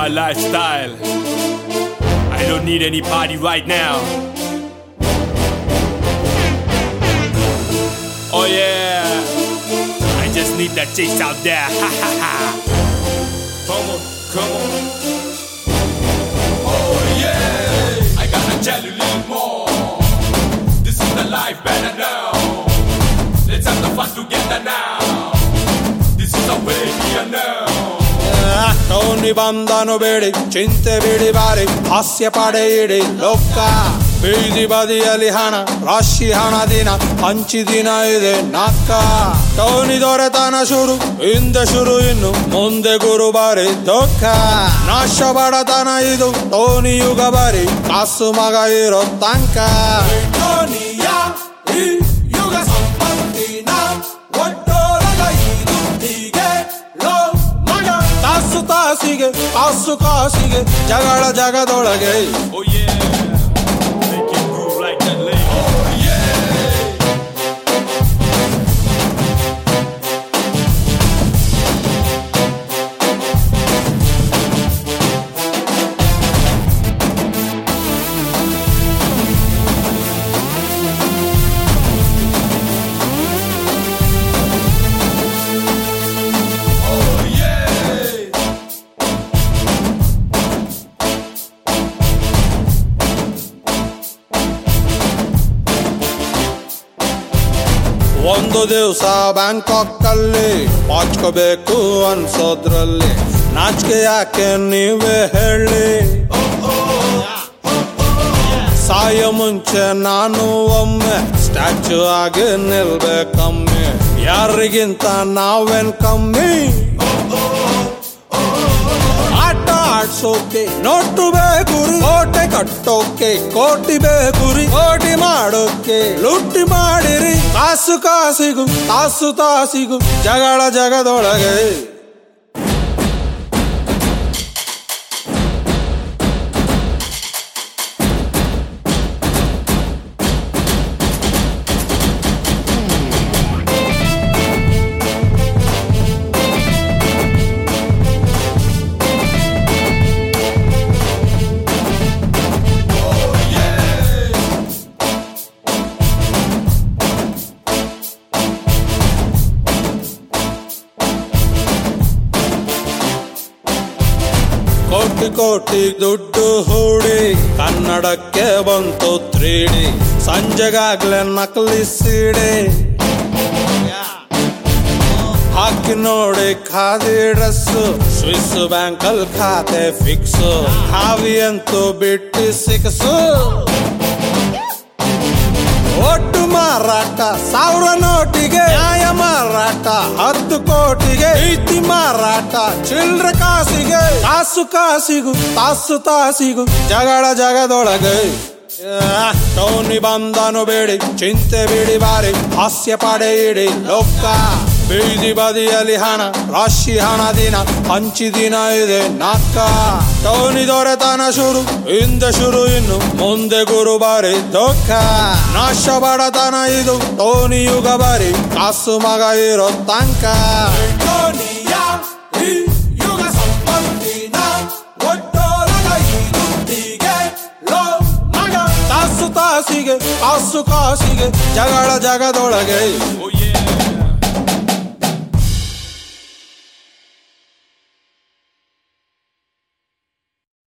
my lifestyle. I don't need any party right now. Oh yeah, I just need that chase out there. Ha ha ha. Come on, come on. Oh yeah, I gotta tell you a little more. This is the life better now. Let's have the fun together now. This is the way we are now. Tony ಬಂದನು ಬೇಡಿ ಚಿಂತೆ ಬಿಡಿ ಬಾರಿ ಹಾಸ್ಯ ಪಡೆಯಿಡಿ ಲೋಕ ಬೀದಿ ಬದಿಯಲ್ಲಿ ಹಣ ರಾಶಿ ಹಣ ದಿನ ಹಂಚಿ ದಿನ ಇದೆ ನಾಕ ಟೋನಿ ದೊರೆತನ ಶುರು ಹಿಂದೆ ಶುರು ಇನ್ನು ಮುಂದೆ ಗುರು ಬಾರಿ ದುಃಖ ನಾಶ ಬಡತನ ಇದು ಟೋನಿ ಯುಗ ಬಾರಿ ಕಾಸು ಮಗ ಇರೋ ತನಕ ಟೋನಿಯ ಈ ಯುಗ ಸಂಪತ್ತಿನ ಒಟ್ಟೋರಗ ಇದು ಹೀಗೆ ಲೋ ಮಗ ತಾಸು ತಾಸಿಗೆ ಕಾಸು ಕಾಸಿಗೆ ಜಗಳ ಜಗದೊಳಗೆ Oh yeah, make it groove like that lady. Oh yeah. Oh yeah. ಒಂದು ದಿವಸ ಬ್ಯಾಂಕಾಕ್ ಅಲ್ಲಿ ಪಾಚ್ಕೋಬೇಕು ಅನ್ಸೋದ್ರಲ್ಲಿ ನಾಚಿಕೆ ಯಾಕೆ ನೀವೇ ಹೇಳಿ ಸಾಯ ಮುಂಚೆ ನಾನು ಒಮ್ಮೆ ಸ್ಟ್ಯಾಚು ಆಗಿ ನಿಲ್ಬೇಕಮ್ಮಿ ಯಾರಿಗಿಂತ ನಾವೇನ್ ಕಮ್ಮಿ ಆಟ ಆಡ್ಸೋಕೆ ನೋಟು ಬೇಕುರಿ ಕೋಟೆ ಕಟ್ಟೋಕೆ ಕೋಟಿ ಬೇಕುರಿ ಕೋಟಿ ಮಾಡೋಕೆ ಲುಟ್ಟಿ ಮಾಡಿರಿ ಕಾಸು ಕಾಸಿಗೂ ತಾಸು ತಾಸಿಗೂ ಜಗಳ ಜಗದೊಳಗೆ ಕೋಟಿ ಕೋಟಿ ದುಡ್ಡು ಹೂಡಿ ಕನ್ನಡಕ್ಕೆ ಬಂತು ತ್ರೀಡಿ ಸಂಜೆಗಾಗ್ಲೇ ನಕಲಿ ಸೀಡಿ ಹಾಕಿ ನೋಡಿ ಖಾದಿ ಡ್ರೆಸ್ ಸ್ವಿಸ್ ಬ್ಯಾಂಕಲ್ ಖಾತೆ ಫಿಕ್ಸ್ ಹಾವಿ ಅಂತೂ ಬಿಟ್ಟು ಸಿಕ್ಸು ಒಟ್ಟು ಮಾರಾಟ ಸಾವಿರ ನೋಟಿಗೆ ನ್ಯಾಯ ಮಾರಾಟ ಹತ್ತು ಕೋಟಿಗೆ ಪ್ರೀತಿ ಮಾರಾಟ ಚಿಲ್ಡ್ರ ಕಾಸಿಗೆ ಕಾಸು ಕಾಸಿಗೂ ತಾಸು ತಾಸಿಗೂ ಜಗಳ ಜಗದೊಳಗೆ ಆ, ಟೋನಿ ಬಂದನು ಬೇಡಿ ಚಿಂತೆ ಬಿಡಿ ಬಾರಿ ಹಾಸ್ಯ ಪಡೆಯಿಡಿ ಲೋಕ ಬೀದಿ ಬದಿಯಲ್ಲಿ ಹಣ ರಾಶಿ ಹಣ ದಿನ ಹಂಚಿ ದಿನ ಇದೆ ನಾಕ ಟೋನಿ ದೊರೆತನ ಶುರು ಹಿಂದೆ ಶುರು ಇನ್ನು ಮುಂದೆ ಗುರು ಬಾರಿ ದುಃಖ ನಾಶ ಬಡತನ ಇದು ಟೋನಿ ಯುಗ ಬಾರಿ ಕಾಸು ಮಗ ಇರೋ ತನಕ ಟೋನಿಯ ಈ ಯುಗ ಸಂಪತ್ತಿನ ಒಟ್ಟೋರಗ ಇದು ಹೀಗೆ ಲೋ ಮಗ ತಾಸು ತಾಸಿಗೆ ಕಾಸು ಕಾಸಿಗೆ ಜಗಳ ಜಗದೊಳಗೆ Oh yeah.